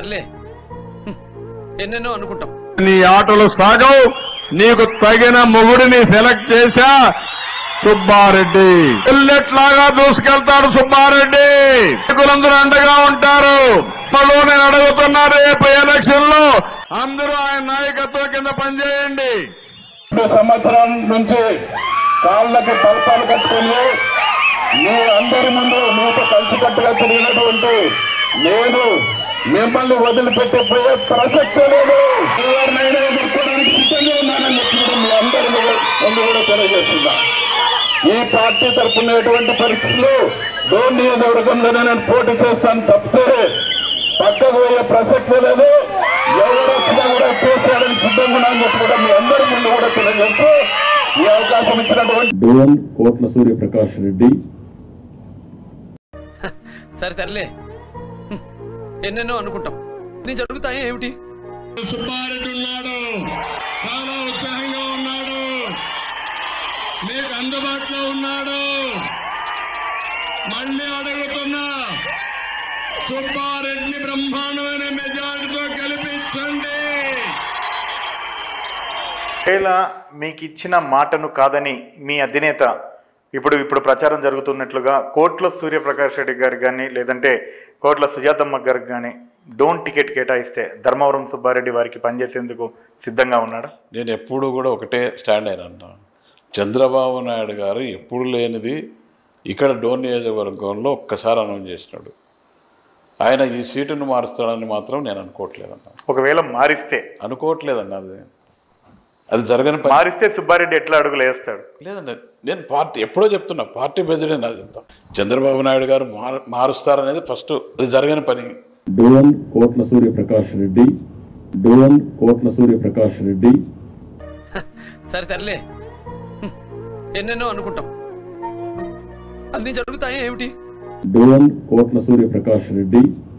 సర్లే హ్మ్. ఎన్నెన్నో అనుకుంటాం నీ ఆటలు సాగవు నీకు తగిన మొగుడిని సెలెక్ట్ చేశా సుబ్బారెడ్డి బుల్లెట్ లాగా దూసుకెళ్తాడు సుబ్బారెడ్డి నాయకులందరూ అండగా ఉంటారు ఇప్పుడు నేను అడుగుతున్నా రేపు ఎలక్షన్ లో అందరూ ఆయన నాయకత్వం కింద పనిచేయండి రెండు సంవత్సరాల నుంచి కాళ్ళకి పలపాలు కట్టుకుని మీ అందరి ముందు మీతో కలిసికట్టుగా తిరిగినటువంటి నేను మిమ్మల్ని వదిలిపెట్టిపోయే ప్రసక్తే లేదు ఎవరినైనా ఎదుర్కోవడానికి సిద్ధంగా ఉన్నానని చెప్పి కూడా మీ అందరి ముందు కూడా తెలియజేస్తున్నా ఈ పార్టీ తరఫున ఎటువంటి పరిస్థితులు డోన్ నియోజకవర్గంలోనే నేను పోటీ చేస్తాను తప్పితే పక్కకు పోయే ప్రసక్తే లేదు ఎవరు వచ్చినా కూడా చేసేయడానికి సిద్ధంగా ఉన్నా అని చెప్పి కూడా మీ అందరి ముందు కూడా తెలియజేస్తూ ఈ అవకాశం ఇచ్చినటువంటి డోన్ కోట్ల సూర్యప్రకాష్ రెడ్డి సరే సర్లే హ్మ్. ఎన్నెన్నో అనుకుంటాం నేను జరుగుతాయి ఏమిటి సుబ్బారెడ్డి ఉన్నాడు చాలా ఉత్సాహంగా ఉన్నాడు మీకు అందుబాటులో ఉన్నాడు మళ్ళీ అడుగుతున్నా సుబ్బారెడ్డిని బ్రహ్మాండమైన మెజారిటీతో గెలిపించండి ఒకవేళ మీకు ఇచ్చిన మాటను కాదని మీ అధినేత ఇప్పుడు ఇప్పుడు ప్రచారం జరుగుతున్నట్లుగా కోట్ల సూర్యప్రకాష్ రెడ్డి గారికి కానీ లేదంటే కోట్ల సుజాతమ్మ గారికి కానీ డోన్ టికెట్ కేటాయిస్తే ధర్మవరం సుబ్బారెడ్డి వారికి పనిచేసేందుకు సిద్ధంగా ఉన్నాడా నేను ఎప్పుడు కూడా ఒకటే స్టాండ్ అయినా చంద్రబాబు నాయుడు గారు ఎప్పుడు లేనిది ఇక్కడ డోన్ నియోజకవర్గంలో ఒక్కసారి అనౌన్స్ చేసినాడు ఆయన ఈ సీటును మారుస్తాడని మాత్రం నేను అనుకోవట్లేదన్నా ఒకవేళ మారిస్తే అనుకోవట్లేదన్నా అది అది జరగని పని మారిస్తే సుబ్బారెడ్డి ఎట్లా అడుగులు వేస్తాడు లేదండి నేను పార్టీ ఎప్పుడో చెప్తున్నా పార్టీ బెదిరిన అది అంతా. చంద్రబాబు నాయుడు గారు మారు మారుస్తారనేది ఫస్ట్ అది జరగని పని డోన్ కోట్ల సూర్యప్రకాష్ రెడ్డి డోన్ కోట్ల సూర్యప్రకాష్ రెడ్డి సరే సర్లే హ్మ్. ఎన్నెన్నో అనుకుంటాం అన్ని జరుగుతాయి ఏమిటి డోన్ కోట్ల సూర్యప్రకాష్ రెడ్డి